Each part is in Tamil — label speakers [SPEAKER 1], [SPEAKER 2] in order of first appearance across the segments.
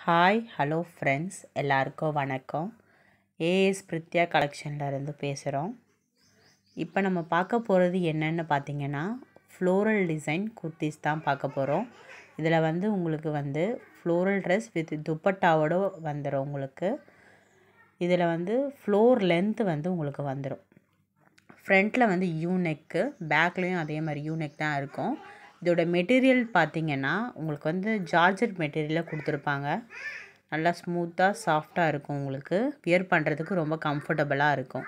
[SPEAKER 1] ஹாய் ஹலோ ஃப்ரெண்ட்ஸ் எல்லாருக்கும் வணக்கம் ஏஎஸ் பிரித்யா கலெக்ஷனில் இருந்து பேசுகிறோம் இப்போ நம்ம பார்க்க போகிறது என்னென்னு பார்த்தீங்கன்னா ஃப்ளோரல் டிசைன் குர்த்திஸ் தான் பார்க்க போகிறோம் இதில் வந்து உங்களுக்கு வந்து ஃப்ளோரல் ட்ரெஸ் வித் துப்பட்டாவோட வந்துடும் உங்களுக்கு இதில் வந்து ஃப்ளோர் லென்த் வந்து உங்களுக்கு வந்துடும் ஃப்ரண்ட்டில் வந்து யூ நெக்கு பேக்லேயும் அதே மாதிரி யூ நெக் தான் இருக்கும் இதோட மெட்டீரியல் பார்த்தீங்கன்னா உங்களுக்கு வந்து ஜார்ஜட் மெட்டீரியலில் கொடுத்துருப்பாங்க நல்லா ஸ்மூத்தாக சாஃப்டாக இருக்கும் உங்களுக்கு வியர் பண்ணுறதுக்கு ரொம்ப கம்ஃபர்டபுளாக இருக்கும்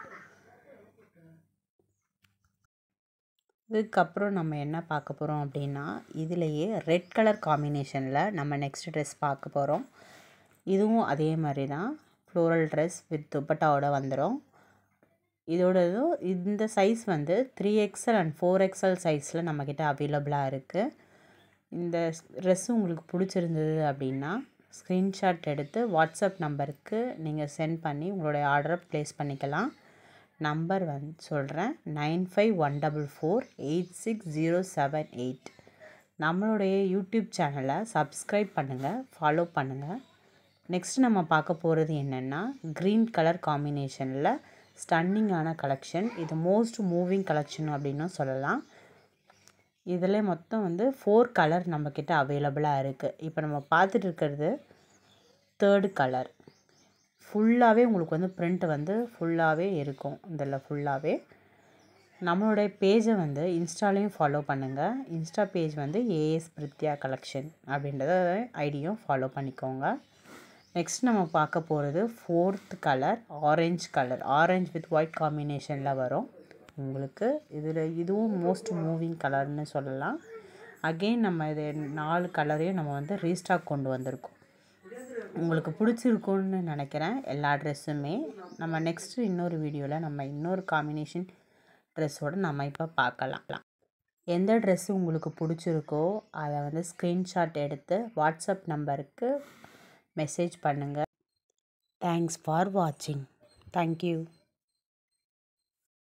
[SPEAKER 1] இதுக்கப்புறம் நம்ம என்ன பார்க்க போகிறோம் அப்படின்னா இதுலேயே ரெட் கலர் காம்பினேஷனில் நம்ம நெக்ஸ்ட் ட்ரெஸ் பார்க்க போகிறோம் இதுவும் அதே மாதிரி தான் ஃப்ளோரல் ட்ரெஸ் வித் துப்பட்டாவோட வந்துடும் இதோடதும் இந்த சைஸ் வந்து three XL and four XL சைஸில் நம்மக்கிட்ட அவைலபிளாக இருக்குது இந்த ட்ரெஸ் உங்களுக்கு பிடிச்சிருந்தது அப்படின்னா ஸ்க்ரீன்ஷாட் எடுத்து வாட்ஸ்அப் நம்பருக்கு நீங்கள் சென்ட் பண்ணி உங்களுடைய ஆர்டரை ப்ளேஸ் பண்ணிக்கலாம் நம்பர் வந்து சொல்கிறேன் nine five one double four eight six zero seven eight நம்மளுடைய யூடியூப் சேனலை சப்ஸ்கிரைப் பண்ணுங்கள் ஃபாலோ பண்ணுங்கள் நெக்ஸ்ட் நம்ம பார்க்க போகிறது என்னென்னா க்ரீன் கலர் காம்பினேஷனில் ஸ்டன்னிங்கான கலெக்ஷன் இது மோஸ்ட் மூவிங் கலெக்ஷன் அப்படின்னு சொல்லலாம் இதில் மொத்தம் வந்து ஃபோர் கலர் நம்மக்கிட்ட அவைலபிளாக இருக்குது இப்போ நம்ம பார்த்துட்டு இருக்கிறது தேர்டு கலர் ஃபுல்லாகவே உங்களுக்கு வந்து பிரிண்ட் வந்து ஃபுல்லாகவே இருக்கும் இதில் ஃபுல்லாகவே நம்மளுடைய பேஜை வந்து இன்ஸ்டாலையும் ஃபாலோ பண்ணுங்கள் இன்ஸ்டா பேஜ் வந்து ஏஎஸ் பிரித்யா கலெக்ஷன் அப்படின்றத ஐடியும் ஃபாலோ பண்ணிக்கோங்க நெக்ஸ்ட் நம்ம பார்க்க போகிறது fourth colour orange colour orange with white காம்பினேஷனில் வரும் உங்களுக்கு இதில் இதுவும் மோஸ்ட் மூவிங் கலர்னு சொல்லலாம் அகெயின் நம்ம இது நாலு கலரையும் நம்ம வந்து ரீஸ்டாக் கொண்டு வந்திருக்கோம் உங்களுக்கு பிடிச்சிருக்குன்னு நினைக்கிறேன் எல்லா ட்ரெஸ்ஸுமே நம்ம நெக்ஸ்ட்டு இன்னொரு வீடியோவில் நம்ம இன்னொரு காம்பினேஷன் ட்ரெஸ்ஸோடு நம்ம இப்போ பார்க்கலாம் எந்த ட்ரெஸ்ஸு உங்களுக்கு பிடிச்சிருக்கோ அதை வந்து ஸ்க்ரீன்ஷாட் எடுத்து வாட்ஸ்அப் நம்பருக்கு மெசேஜ் பண்ணுங்கள் தேங்க்ஸ் ஃபார் வாட்சிங் தேங்க்யூ